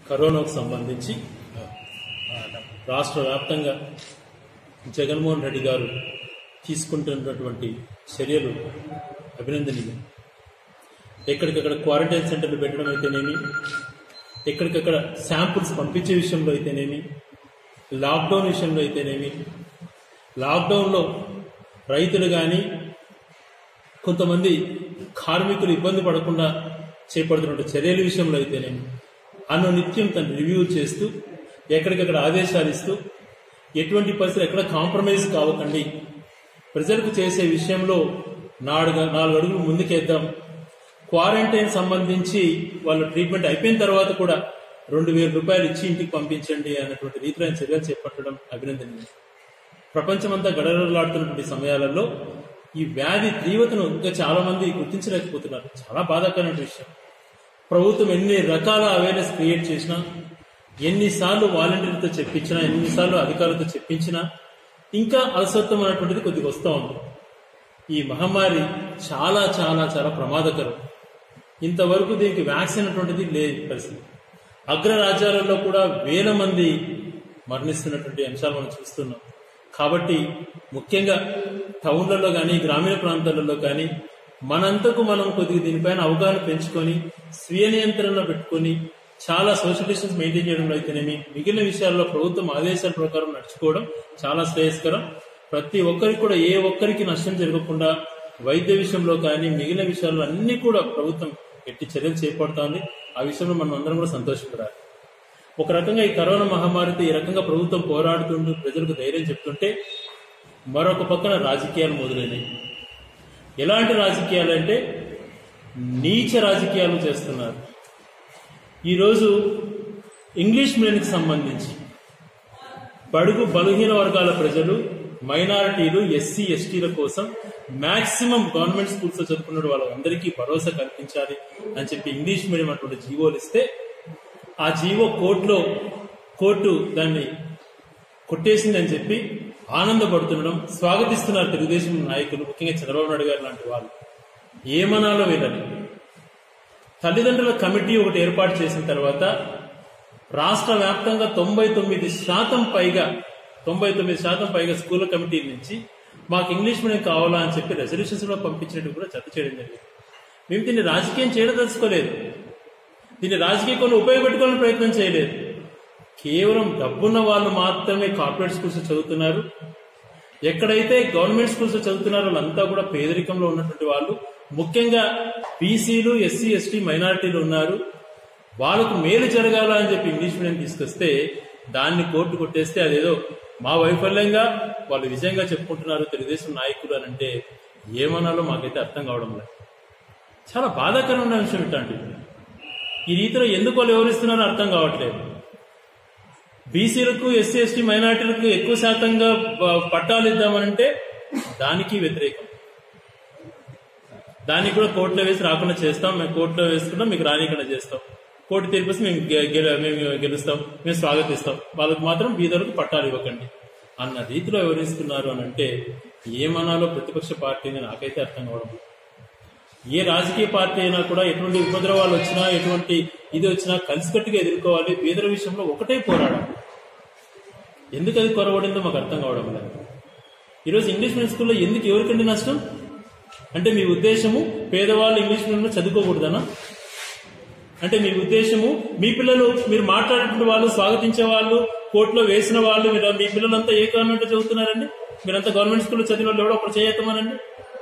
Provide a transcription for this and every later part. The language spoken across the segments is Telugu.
కరోనాకు సంబంధించి రాష్ట్ర వ్యాప్తంగా జగన్మోహన్ రెడ్డి గారు తీసుకుంటున్నటువంటి చర్యలు అభినందనీయం ఎక్కడికక్కడ క్వారంటైన్ సెంటర్లు పెట్టడం అయితేనేమి ఎక్కడికక్కడ శాంపుల్స్ పంపించే విషయంలో అయితేనేమి లాక్డౌన్ విషయంలో అయితేనేమి లాక్డౌన్లో రైతులు కానీ కొంతమంది కార్మికులు ఇబ్బంది పడకుండా చేపడుతున్న చర్యల విషయంలో అయితేనేమి అను నిత్యం తను రివ్యూ చేస్తూ ఎక్కడికక్కడ ఆదేశాలు ఇస్తూ ఎటువంటి పరిస్థితులు ఎక్కడ కాంప్రమైజ్ కావకండి ప్రజలకు చేసే విషయంలో నాలుగు నాలుగు అడుగులు ముందుకేద్దాం క్వారంటైన్ సంబంధించి వాళ్ళ ట్రీట్మెంట్ అయిపోయిన తర్వాత కూడా రెండు వేల రూపాయలు ఇచ్చి ఇంటికి పంపించండి అన్నటువంటి రీతిలో ఆయన చర్యలు చేపట్టడం అభినందనీయం ప్రపంచమంతా గడగడలాడుతున్నటువంటి సమయాలలో ఈ వ్యాధి తీవ్రతను ఇంకా చాలా మంది గుర్తించలేకపోతున్నారు చాలా బాధాకరమైన విషయం ప్రభుత్వం ఎన్ని రకాల అవేర్నెస్ క్రియేట్ చేసినా ఎన్నిసార్లు వాలంటీర్లతో చెప్పించినా ఎన్నిసార్లు అధికారులతో చెప్పించినా ఇంకా అలసత్వం అనేటువంటిది కొద్దిగా వస్తూ ఉంది ఈ మహమ్మారి చాలా చాలా చాలా ప్రమాదకరం ఇంతవరకు దీనికి వ్యాక్సిన్ అటువంటిది లేదు పరిస్థితి అగ్ర రాజ్యాలలో కూడా వేల మంది మరణిస్తున్నటువంటి అంశాలు మనం చూస్తున్నాం కాబట్టి ముఖ్యంగా టౌన్లలో కానీ గ్రామీణ ప్రాంతాలలో కానీ మనంతకు మనం కొద్దిగా దీనిపైన అవగాహన పెంచుకొని స్వీయ నియంత్రణ పెట్టుకొని చాలా సోషల్ డిస్టెన్స్ మెయింటైన్ చేయడంలో అయితేనేమి మిగిలిన విషయాల్లో ప్రభుత్వం ఆదేశాల ప్రకారం నడుచుకోవడం చాలా శ్రేయస్కరం ప్రతి ఒక్కరికి కూడా ఏ ఒక్కరికి నష్టం జరగకుండా వైద్య విషయంలో కానీ మిగిలిన విషయాల్లో అన్ని కూడా ప్రభుత్వం ఎట్టి చర్యలు చేపడుతోంది ఆ విషయంలో మనం అందరం కూడా సంతోషపడాలి ఒక రకంగా ఈ కరోనా మహమ్మారితో ఈ రకంగా ప్రభుత్వం పోరాడుతుంటూ ప్రజలకు ధైర్యం చెప్తుంటే మరొక పక్కన రాజకీయాలు మొదలైనవి ఎలాంటి రాజకీయాలు అంటే నీచ రాజకీయాలు చేస్తున్నారు ఈరోజు ఇంగ్లీష్ మీడియంకి సంబంధించి బడుగు బలహీన వర్గాల ప్రజలు మైనారిటీలు ఎస్సీ ఎస్టీల కోసం మాక్సిమం గవర్నమెంట్ స్కూల్స్ లో చదువుకున్న వాళ్ళందరికీ భరోసా కల్పించాలి అని చెప్పి ఇంగ్లీష్ మీడియం అటువంటి జీవోలు ఇస్తే ఆ జీవో కోర్టులో కోర్టు దాన్ని కొట్టేసిందని చెప్పి ఆనందపడుతుండడం స్వాగతిస్తున్నారు తెలుగుదేశం నాయకులు ముఖ్యంగా చంద్రబాబు నాయుడు గారు లాంటి వాళ్ళు ఏమనాలో వీళ్ళని తల్లిదండ్రుల కమిటీ ఒకటి ఏర్పాటు చేసిన తర్వాత రాష్ట్ర వ్యాప్తంగా తొంభై తొమ్మిది శాతం పైగా తొంభై తొమ్మిది శాతం పైగా స్కూల్ కమిటీల నుంచి మాకు ఇంగ్లీష్ మీడియం కావాలా అని చెప్పి రెజల్యూషన్స్ లో పంపించినట్టు కూడా జత చేయడం జరిగింది మేము దీన్ని రాజకీయం చేయడం తెలుసుకోలేదు దీన్ని రాజకీయ కొన్ని ఉపయోగపెట్టుకోవాలని ప్రయత్నం చేయలేదు కేవలం డబ్బున్న వాళ్ళు మాత్రమే కార్పొరేట్ స్కూల్స్ చదువుతున్నారు ఎక్కడైతే గవర్నమెంట్ స్కూల్స్ చదువుతున్నారో వాళ్ళంతా కూడా పేదరికంలో ఉన్నటువంటి వాళ్ళు ముఖ్యంగా బీసీలు ఎస్సీ ఎస్టీ మైనారిటీలు ఉన్నారు వాళ్ళకు మేలు జరగాల అని చెప్పి ఇంగ్లీష్ మీడియం తీసుకొస్తే దాన్ని కోర్టు కొట్టేస్తే అదేదో మా వైఫల్యంగా వాళ్ళు విజయంగా చెప్పుకుంటున్నారు తెలుగుదేశం నాయకులు అని అంటే ఏమనాలో మాకైతే అర్థం కావడం లేదు చాలా బాధాకరమైన విషయం ఇట్లాంటిది ఈ రీతిలో ఎందుకు వాళ్ళు వివరిస్తున్నారో అర్థం కావట్లేదు బీసీలకు ఎస్సీ ఎస్టీ మైనార్టీలకు ఎక్కువ శాతంగా బ- పట్టాలు ఇద్దామనంటే దానికి వ్యతిరేకం దానికి కూడా కోర్టులో వేసి రాకుండా చేస్తాం మేము కోర్టులో వేసుకున్నాం మీకు రానికుండా చేస్తాం కోర్టు తీర్పు వస్తే మేము గె- గెల- మేము గెలుస్తాం మేము స్వాగతిస్తాం వాళ్ళకి మాత్రం బీదలకు పట్టాలు ఇవ్వకండి అన్న రీతిలో వివరిస్తున్నారు అని అంటే ఏమనాలో ప్రతిపక్ష పార్టీని నాకైతే అర్థం కావడం లేదు. ఏ రాజకీయ పార్టీ అయినా కూడా ఎటువంటి ఉపద్రవాలు వచ్చినా ఎటువంటి ఇది వచ్చినా కలిసికట్టుగా ఎదుర్కోవాలి పేదల విషయంలో ఒకటే పోరాడాలి ఎందుకు అది కొరవడిందో మాకు అర్థం కావడం లేదు ఈరోజు ఇంగ్లీష్ మీడియం స్కూల్లో ఎందుకు ఎవరికండి నష్టం అంటే మీ ఉద్దేశము పేదవాళ్ళు ఇంగ్లీష్ మీడియంలో చదువుకోకూడదనా అంటే మీ ఉద్దేశము మీ పిల్లలు మీరు మాట్లాడుతున్న వాళ్ళు స్వాగతించే వాళ్ళు కోర్టులో వేసిన వాళ్ళు మీరు మీ పిల్లలంతా ఏ గవర్నమెంట్ చదువుతున్నారండి మీరంతా గవర్నమెంట్ స్కూల్లో చదివిన వాళ్ళు ఎవడో ఒకటి చేయొత్తమనండి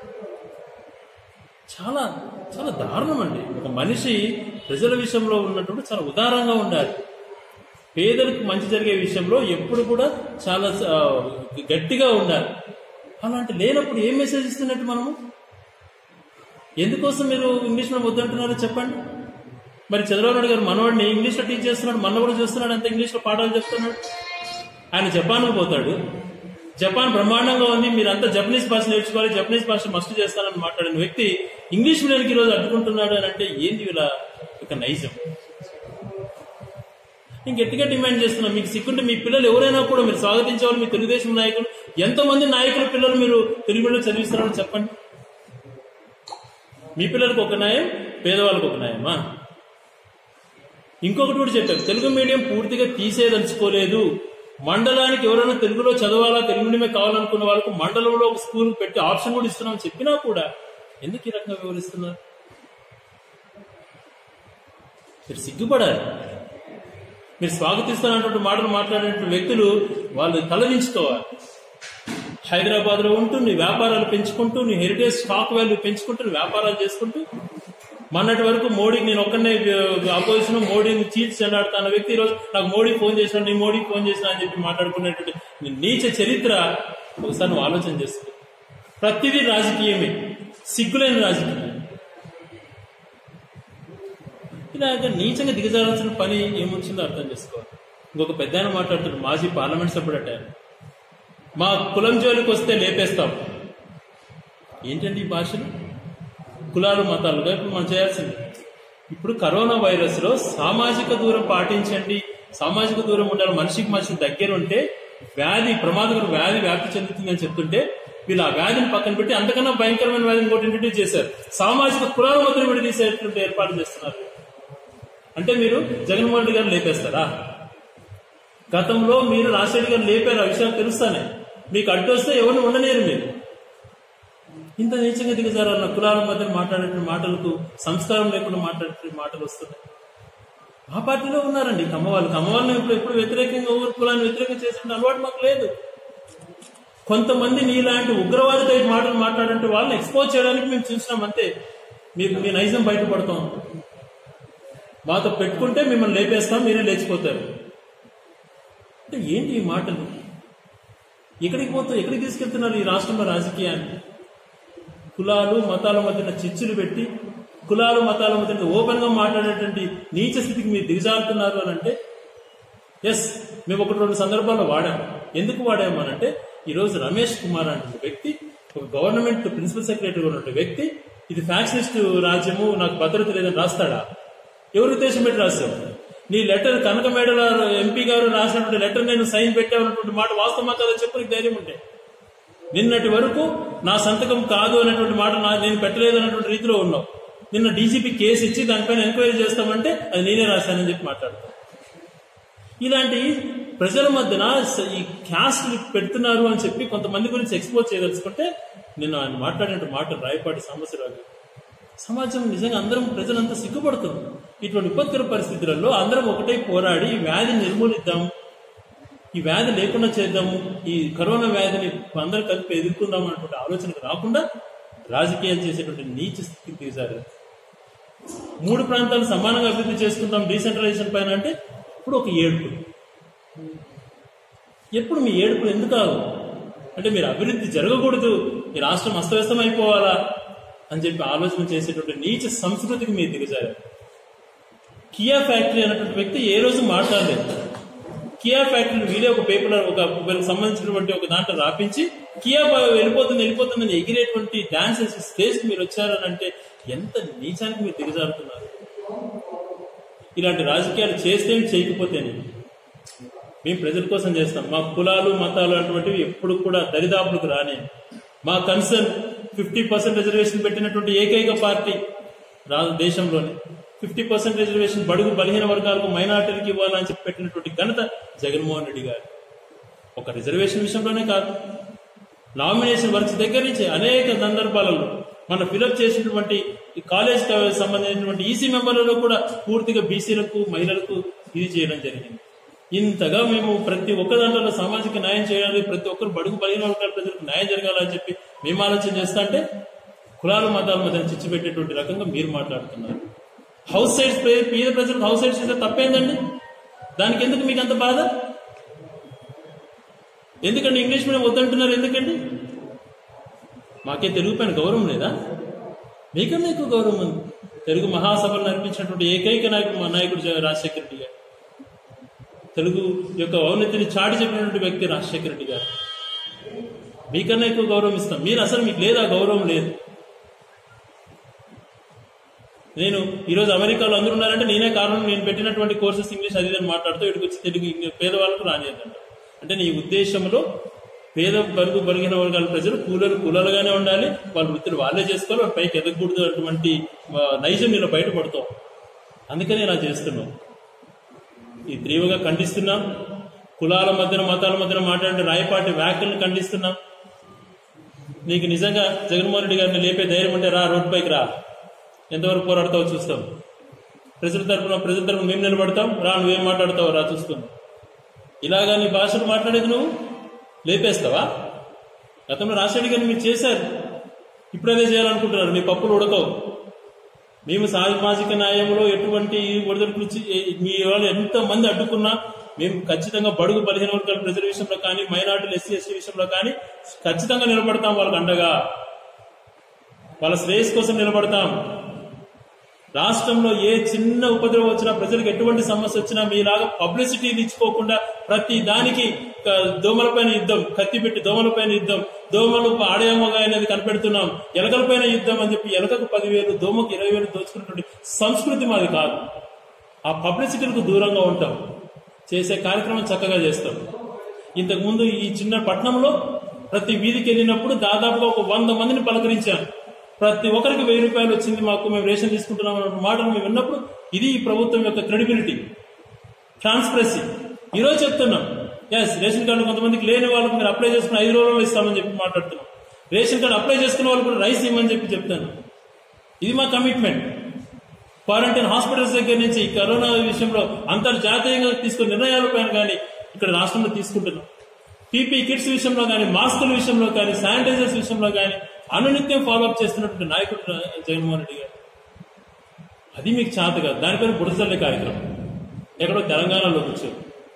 చాలా చాలా దారుణం అండి ఒక మనిషి ప్రజల విషయంలో ఉన్నటువంటి చాలా ఉదారంగా ఉండాలి పేదలకు మంచి జరిగే విషయంలో ఎప్పుడు కూడా చాలా ఆ, గట్టిగా ఉండాలి అలాంటి లేనప్పుడు ఏం మెసేజ్ ఇస్తున్నట్టు మనము ఎందుకోసం మీరు ఇంగ్లీష్ లో వద్దంటున్నారో చెప్పండి మరి చంద్రబాబు నాయుడు గారు మనవాడిని ఇంగ్లీష్ లో టీచ్ చేస్తున్నాడు మన కూడా చూస్తున్నాడు అంత ఇంగ్లీష్ లో పాఠాలు చెప్తున్నాడు ఆయన జపాన్కు పోతాడు జపాన్ బ్రహ్మాండంగా ఉంది మీరంతా జపనీస్ భాష నేర్చుకోవాలి జపనీస్ భాష మస్ట్ చేస్తానని మాట్లాడిన వ్యక్తి ఇంగ్లీష్ మీడియానికి ఈరోజు అడ్డుకుంటున్నాడు అని అంటే ఏంది ఇలా ఒక నైజం నేను గట్టిగా డిమాండ్ చేస్తున్నా మీకు సిక్కుంటే మీ పిల్లలు ఎవరైనా కూడా మీరు స్వాగతించేవాళ్ళు మీ తెలుగుదేశం నాయకులు ఎంతమంది నాయకుల పిల్లలు మీరు తెలుగు మీడియం చదివిస్తున్నారో చెప్పండి మీ పిల్లలకు ఒక న్యాయం పేదవాళ్ళకు ఒక న్యాయమా ఇంకొకటి కూడా చెప్పారు తెలుగు మీడియం పూర్తిగా తీసేదలుచుకోలేదు మండలానికి ఎవరైనా తెలుగులో చదవాలా తెలుగు మీడియమే కావాలనుకున్న వాళ్ళకు మండలంలో ఒక స్కూల్ పెట్టి ఆప్షన్ కూడా ఇస్తున్నాం చెప్పినా కూడా ఎందుకు ఈ రకంగా వివరిస్తున్నారు మీరు సిగ్గుపడాలి మీరు స్వాగతిస్తున్నటువంటి మాటలు మాట్లాడేటువంటి వ్యక్తులు వాళ్ళు తలదించుకోవాలి హైదరాబాద్ లో ఉంటూ నీ వ్యాపారాలు పెంచుకుంటూ నీ హెరిటేజ్ స్టాక్ వాల్యూ పెంచుకుంటూ నీ వ్యాపారాలు చేసుకుంటూ మొన్నటి వరకు మోడీకి నేను ఒక్కనే అపోజిషన్ మోడీని చీల్చి చెండాడుతా అన్న వ్యక్తి ఈరోజు నాకు మోడీ ఫోన్ చేసిన నీ మోడీకి ఫోన్ చేసిన అని చెప్పి మాట్లాడుకునేటువంటి నీ నీచ చరిత్ర ఒకసారి నువ్వు ఆలోచన చేసుకో ప్రతిదీ రాజకీయమే సిగ్గులేని రాజకీయం ఇలాగ నీచంగా దిగజారాల్సిన పని ఏమొచ్చిందో అర్థం చేసుకోవాలి ఇంకొక పెద్ద ఆయన మాట్లాడుతున్నాడు మాజీ పార్లమెంట్ సభ్యుడు అట ఆయన. మా కులం జోలికి వస్తే లేపేస్తాం ఏంటండి ఈ భాషలు కులాలు మతాలుగా ఇప్పుడు మనం చేయాల్సింది ఇప్పుడు కరోనా వైరస్ లో సామాజిక దూరం పాటించండి సామాజిక దూరం ఉండాలి మనిషికి మనిషి దగ్గర ఉంటే వ్యాధి ప్రమాదకర వ్యాధి వ్యాప్తి చెందుతుందని చెప్తుంటే వీళ్ళు ఆ వ్యాధిని పక్కన పెట్టి అంతకన్నా భయంకరమైన వ్యాధిని ఇంకోటి ఇంట్రడ్యూస్ చేశారు సామాజిక కులాల మధ్య విడదీసేటువంటి ఏర్పాటు చేస్తున్నారు అంటే మీరు జగన్మోహన్ రెడ్డి గారు లేపేస్తారా గతంలో మీరు రాజశేఖర్ గారు లేపారు ఆ విషయాలు తెలుస్తానే మీకు అడ్డు వస్తే ఎవరిని ఉండలేరు మీరు ఇంత నీచంగా దిగజారాల కులాల మధ్య మాట్లాడే మాటలకు సంస్కారం లేకుండా మాట్లాడే మాటలు వస్తున్నాయి మా పార్టీలో ఉన్నారండి కమ్మవాళ్ళు కమ్మవాళ్ళని ఇప్పుడు ఎప్పుడు వ్యతిరేకంగా ఊరు కులాన్ని వ్యతిరేకంగా చేసిన అలవాటు మాకు లేదు కొంతమంది నీలాంటి ఉగ్రవాద టైప్ మాటలు మాట్లాడంటే వాళ్ళని ఎక్స్పోజ్ చేయడానికి మేము చూసినాం అంతే మీకు మీ నైజం బయటపడతాం మాతో పెట్టుకుంటే మిమ్మల్ని లేపేస్తాం మీరే లేచిపోతారు అంటే ఏంటి ఈ మాటలు ఎక్కడికి పోతూ ఎక్కడికి తీసుకెళ్తున్నారు ఈ రాష్ట్రంలో రాజకీయాన్ని కులాలు మతాల మధ్యన చిచ్చులు పెట్టి కులాలు మతాల మధ్యన ఓపెన్ గా మాట్లాడేటువంటి నీచ స్థితికి మీరు దిగజారుతున్నారు అని అంటే ఎస్ మేము ఒకటి రెండు సందర్భాల్లో వాడాం ఎందుకు వాడాము అని అంటే ఈ రోజు రమేష్ కుమార్ అనే వ్యక్తి ఒక గవర్నమెంట్ ప్రిన్సిపల్ సెక్రటరీ ఉన్నటువంటి వ్యక్తి ఇది ఫ్యాక్షనిస్ట్ రాజ్యము నాకు భద్రత లేదని రాస్తాడా ఎవరు ఉద్దేశం పెట్టి రాస్తావు నీ లెటర్ కనక మేడల ఎంపీ గారు రాసినటువంటి లెటర్ నేను సైన్ పెట్టామన్నటువంటి మాట వాస్తవమా కదా చెప్పు నీకు ధైర్యం ఉంటే నిన్నటి వరకు నా సంతకం కాదు అనేటువంటి మాట నా- నేను పెట్టలేదు అన్నటువంటి రీతిలో ఉన్నావు నిన్న డీజీపీ కేసు ఇచ్చి దానిపైన ఎంక్వైరీ చేస్తామంటే అది నేనే రాశానని చెప్పి మాట్లాడతాను ఇలాంటి ప్రజల మధ్యన స- ఈ క్యాస్ట్ పెడుతున్నారు అని చెప్పి కొంతమంది గురించి ఎక్స్పోజ్ చేయదలుచుకుంటే నేను ఆయన మాట్లాడిన మాట రాయపాటి సమస్యరావు గారు. సమాజం నిజంగా అందరం ప్రజలంతా సిగ్గుపడుతుంది ఇటువంటి విపత్కర పరిస్థితులలో అందరం ఒకటే పోరాడి ఈ వ్యాధిని నిర్మూలిద్దాం ఈ వ్యాధి లేకుండా చేద్దాము ఈ కరోనా వ్యాధిని అందరూ కలిపి ఎదుర్కొందాం అన్నటువంటి ఆలోచనకు రాకుండా రాజకీయాలు చేసేటువంటి నీచ స్థితికి తీశారు మూడు ప్రాంతాలు సమానంగా అభివృద్ధి చేసుకుందాం డీసెంట్రలైజేషన్ పైన అంటే ఇప్పుడు ఒక ఏడుపు ఎప్పుడు మీ ఏడుపులు ఎందుకు ఆగు అంటే మీరు అభివృద్ధి జరగకూడదు ఈ రాష్ట్రం అస్తవ్యస్తం అయిపోవాలా అని చెప్పి ఆలోచన చేసేటువంటి నీచ సంస్కృతికి మీరు దిగజారు కియా ఫ్యాక్టరీ అన్నటువంటి వ్యక్తి ఏ రోజు మాట్లాడలేదు కియా ఫ్యాక్టరీ వీలే ఒక పేపర్ ఒక వీళ్ళకి సంబంధించినటువంటి ఒక దాంట్లో రాపించి కియా బా- వెళ్ళిపోతుంది వెళ్ళిపోతుందని ఎగిరేటువంటి డాన్సెస్ స్టేజ్ కి మీరు వచ్చారని అంటే ఎంత నీచానికి మీరు దిగజారుతున్నారు ఇలాంటి రాజకీయాలు చేస్తే చేయకపోతేనే మేము ప్రజల కోసం చేస్తాం మా కులాలు మతాలు అటువంటివి ఎప్పుడు కూడా దరిదాపులకు రానే మా కన్సర్న్ ఫిఫ్టీ పర్సెంట్ రిజర్వేషన్ పెట్టినటువంటి ఏకైక పార్టీ రా దేశంలోనే ఫిఫ్టీ పర్సెంట్ రిజర్వేషన్ బడుగు బలహీన వర్గాలకు మైనార్టీలకు ఇవ్వాలని చెప్పి పెట్టినటువంటి ఘనత జగన్మోహన్ రెడ్డి గారు ఒక రిజర్వేషన్ విషయంలోనే కాదు నామినేషన్ వర్క్స్ దగ్గర నుంచి అనేక సందర్భాలలో మనం ఫిలప్ చేసినటువంటి ఈ కాలేజ్ సంబంధించినటువంటి ఈసీ మెంబర్లలో కూడా పూర్తిగా బీసీలకు మహిళలకు ఇది చేయడం జరిగింది ఇంతగా మేము ప్రతి ఒక్క దాంట్లో సామాజిక న్యాయం చేయాలి ప్రతి ఒక్కరు బడుగు బలహీన వర్గాల ప్రజలకు న్యాయం జరగాలని చెప్పి మేము ఆలోచన చేస్తా అంటే కులాల మతాల మధ్య చిచ్చు పెట్టేటువంటి రకంగా మీరు మాట్లాడుతున్నారు హౌస్ సైడ్స్ పేద ప్రజలకు హౌస్ సైడ్స్ ఇస్తే తప్పేందండి దానికి ఎందుకు మీకు అంత బాధ ఎందుకండి ఇంగ్లీష్ మీడియం వద్దంటున్నారు ఎందుకండి మాకే తెలుగు పైన గౌరవం లేదా మీకన్నా ఎక్కువ గౌరవం ఉంది తెలుగు మహాసభలు నడిపించినటువంటి ఏకైక నాయకుడు మా నాయకుడు జ- రాజశేఖర రెడ్డి గారు తెలుగు యొక్క ఔన్నతిని చాటి చెప్పినటువంటి వ్యక్తి రాజశేఖర రెడ్డి గారు మీకన్నా ఎక్కువ గౌరవం ఇస్తాం మీరు అసలు మీకు లేదా గౌరవం లేదు నేను ఈరోజు అమెరికాలో అందరూ ఉన్నారంటే నేనే కారణం నేను పెట్టినటువంటి కోర్సెస్ ఇంగ్లీష్ అది ఇది అని మాట్లాడుతూ ఇక్కడికి వచ్చి తెలుగు ఇంగ్లీ- పేదవాళ్ళకు రానియద్దంట అంటే నీ ఉద్దేశంలో పేద బరుగు బలిగిన వర్గాల ప్రజలు కూలలు కూలలుగానే ఉండాలి వాళ్ళ వృత్తులు వాళ్ళే చేసుకోవాలి వాళ్ళ పైకి ఎదగకూడదు అటువంటి ఆ, నైజం ఇలా బయటపడతాం అందుకని ఇలా చేస్తున్నాం ఈ తీవ్రంగా ఖండిస్తున్నాం కులాల మధ్యన మతాల మధ్యన మాట్లాడే రాయపాటి వ్యాఖ్యలను ఖండిస్తున్నాం నీకు నిజంగా జగన్మోహన్ రెడ్డి గారిని లేపే ధైర్యం ఉంటే రా రోడ్ పైకి రా ఎంతవరకు పోరాడతావో చూస్తాం ప్రజల తరపున ప్రజల తరపున మేము నిలబడతాం రా నువ్వేం మాట్లాడతావో రా చూస్తాం ఇలాగా నీ భాషను మాట్లాడేది నువ్వు లేపేస్తావా గతంలో రాజశేఖర్ గారిని మీరు చేశారు ఇప్పుడు అదే చేయాలనుకుంటున్నారు మీ పప్పులు ఉడకవు మేము సామాజిక న్యాయంలో ఎటువంటి ఒడిదొడుకులు చి- మీ వాళ్ళు ఎంత మంది అడ్డుకున్నా మేము ఖచ్చితంగా బడుగు బలహీన వర్గాల ప్రజల విషయంలో కానీ మైనార్టీలు ఎస్సీ ఎస్టీ విషయంలో కానీ ఖచ్చితంగా నిలబడతాం వాళ్ళకి అండగా వాళ్ళ శ్రేయస్ కోసం నిలబడతాం రాష్ట్రంలో ఏ చిన్న ఉపద్రవం వచ్చినా ప్రజలకు ఎటువంటి సమస్య వచ్చినా మీలాగా పబ్లిసిటీ ఇచ్చుకోకుండా ప్రతి దానికి క- దోమలపైన యుద్ధం కత్తి పెట్టి దోమలపైన యుద్ధం దోమలు ఆడేమోగా అనేది కనిపెడుతున్నాం ఎలకలపైన యుద్ధం అని చెప్పి ఎలకకు పదివేలు దోమకు ఇరవై వేలు దోచుకున్నటువంటి సంస్కృతి మాది కాదు ఆ పబ్లిసిటీలకు దూరంగా ఉంటాం చేసే కార్యక్రమం చక్కగా చేస్తాం ఇంతకు ముందు ఈ చిన్న పట్టణంలో ప్రతి వీధికి వెళ్ళినప్పుడు దాదాపుగా ఒక వంద మందిని పలకరించాను ప్రతి ఒక్కరికి వెయ్యి రూపాయలు వచ్చింది మాకు మేము రేషన్ తీసుకుంటున్నాం అన్న మాటను మేము విన్నప్పుడు ఇది ఈ ప్రభుత్వం యొక్క క్రెడిబిలిటీ ట్రాన్స్పరెన్సీ ఈ రోజు చెప్తున్నాం ఎస్ రేషన్ కార్డు కొంతమందికి లేని వాళ్ళకి మీరు అప్లై చేసుకుని ఐదు రోజుల్లో ఇస్తామని చెప్పి మాట్లాడుతున్నాం రేషన్ కార్డు అప్లై చేసుకున్న వాళ్ళు కూడా రైస్ ఇవ్వమని చెప్పి చెప్తాను ఇది మా కమిట్మెంట్ క్వారంటైన్ హాస్పిటల్స్ దగ్గర నుంచి ఈ కరోనా విషయంలో అంతర్జాతీయంగా తీసుకున్న నిర్ణయాలపైన కానీ ఇక్కడ రాష్ట్రంలో తీసుకుంటున్నాం పీపీ కిట్స్ విషయంలో కానీ మాస్కుల విషయంలో కానీ శానిటైజర్స్ విషయంలో కానీ అనునిత్యం ఫాలో అప్ చేస్తున్నటువంటి నాయకుడు జగన్మోహన్ రెడ్డి గారు అది మీకు చేత కాదు దానిపైన బుడసల్లే కార్యక్రమం ఎక్కడో తెలంగాణలో కూర్చో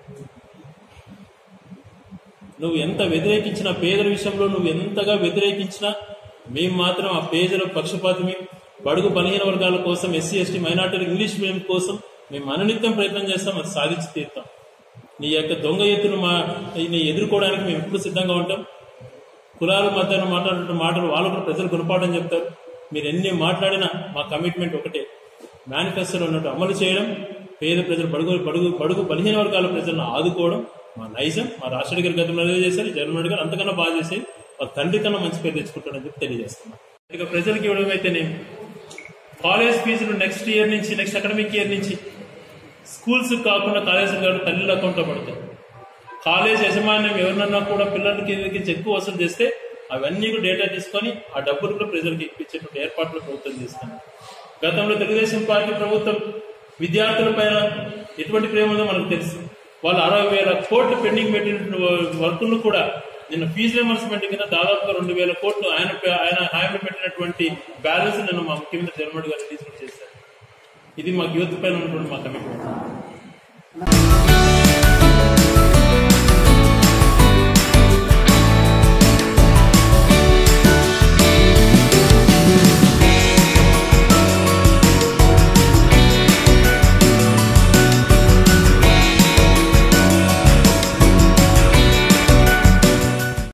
నువ్వు ఎంత వ్యతిరేకించినా పేదల విషయంలో నువ్వు ఎంతగా వ్యతిరేకించినా మేము మాత్రం ఆ పేదల పక్షపాతమే బడుగు బలహీన వర్గాల కోసం ఎస్సీ ఎస్టీ మైనార్టీలు ఇంగ్లీష్ మీడియం కోసం మేము అనునిత్యం ప్రయత్నం చేస్తాం అది సాధించి తీరుతాం నీ యొక్క దొంగ ఎత్తును మా నీ ఎదుర్కోవడానికి మేము ఎప్పుడు సిద్ధంగా ఉంటాం కులాల మధ్యన మాట్లాడే మాటలు వాళ్ళు కూడా ప్రజలు గుణపాఠం చెప్తారు మీరు ఎన్ని మాట్లాడినా మా కమిట్మెంట్ ఒకటే మేనిఫెస్టోలో ఉన్నట్టు అమలు చేయడం పేద ప్రజలు బడుగు బడుగు బడుగు బలహీన వర్గాల ప్రజలను ఆదుకోవడం మా నైజం మా రాష్ట్ర గారి గతంలో అదే చేశారు జగన్మోహన్ రెడ్డి గారు అంతకన్నా బాగా చేసేది వాళ్ళ తండ్రి కన్నా మంచి పేరు తెచ్చుకుంటాడని చెప్పి తెలియజేస్తున్నాం ఇక ప్రజలకు ఇవ్వడం అయితేనే కాలేజ్ ఫీజులు నెక్స్ట్ ఇయర్ నుంచి నెక్స్ట్ అకాడమిక్ ఇయర్ నుంచి స్కూల్స్ కాకుండా కాలేజీలు కాకుండా తల్లిల అకౌంట్లో పడతాయి కాలేజ్ యజమాన్యం ఎవరినన్నా కూడా పిల్లలకి కిందకి ఎక్కువ వసూలు చేస్తే అవన్నీ కూడా డేటా తీసుకొని ఆ డబ్బులు కూడా ప్రజలకు ఇప్పించేటువంటి ఏర్పాట్లు ప్రభుత్వం చేస్తుంది గతంలో తెలుగుదేశం పార్టీ ప్రభుత్వం విద్యార్థుల పైన ఎటువంటి ప్రేమ ఉందో మనకు తెలుసు వాళ్ళు అరవై వేల కోట్లు పెండింగ్ పెట్టిన వర్కులను కూడా నిన్న ఫీజు రిమర్స్మెంట్ కింద దాదాపుగా రెండు వేల కోట్లు ఆయన పే- ఆయన హామీలో పెట్టినటువంటి బ్యాలెన్స్ నిన్న మా ముఖ్యమంత్రి జగన్మోహన్ గారు తీసుకుని చేశారు ఇది మా యూత్ పైన ఉన్నటువంటి మా కమిట్మెంట్